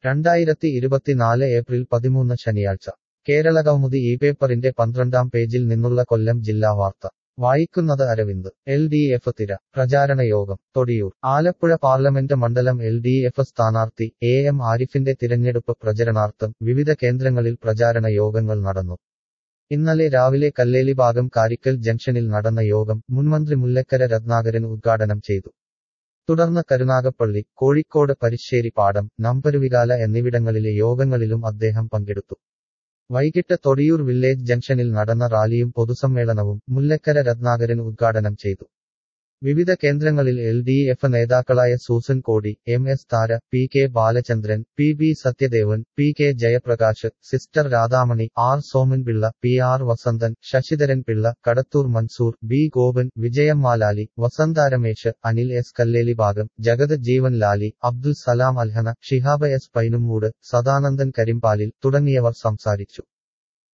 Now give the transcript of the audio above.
രണ്ടായിരത്തി ഇരുപത്തിനാല് ഏപ്രിൽ പതിമൂന്ന് ശനിയാഴ്ച കേരള കൗമുദി ഈ പേപ്പറിന്റെ പന്ത്രണ്ടാം പേജിൽ നിന്നുള്ള കൊല്ലം ജില്ലാ വാർത്ത വായിക്കുന്നത് അരവിന്ദ് എൽ ഡി എഫ് തിര പ്രചാരണ യോഗം തൊടിയൂർ ആലപ്പുഴ പാർലമെന്റ് മണ്ഡലം എൽ ഡി എഫ് സ്ഥാനാർത്ഥി എ എം ആരിഫിന്റെ തിരഞ്ഞെടുപ്പ് പ്രചരണാർത്ഥം വിവിധ കേന്ദ്രങ്ങളിൽ പ്രചാരണ യോഗങ്ങൾ നടന്നു ഇന്നലെ രാവിലെ കല്ലേലി ഭാഗം കാരിക്കൽ ജംഗ്ഷനിൽ നടന്ന യോഗം മുൻമന്ത്രി മുല്ലക്കര രത്നാകരൻ ഉദ്ഘാടനം ചെയ്തു തുടർന്ന് കരുനാഗപ്പള്ളി കോഴിക്കോട് പരിശ്ശേരി പാടം നമ്പരുവികാല എന്നിവിടങ്ങളിലെ യോഗങ്ങളിലും അദ്ദേഹം പങ്കെടുത്തു വൈകിട്ട് തൊടിയൂർ വില്ലേജ് ജംഗ്ഷനിൽ നടന്ന റാലിയും പൊതുസമ്മേളനവും മുല്ലക്കര രത്നാകരൻ ഉദ്ഘാടനം ചെയ്തു വിവിധ കേന്ദ്രങ്ങളിൽ എൽ ഡി എഫ് നേതാക്കളായ Susan Kodi M S Thara P K Balachandran P B Sathyadevan P K Jayaprakash sister Radhamani R Somanpillai P R Vasanthan Sasidharan Pillai Kadathoor Mansoor B Gopan Vijayam Malali Vasantha Ramesh Anil S Kallelibhagam Jagath Jeevan Lali Abdul Salam Alhana Shihaba S Painumoodu Sadanandan Karimpalil തുടങ്ങിയവർ സംസാരിച്ചു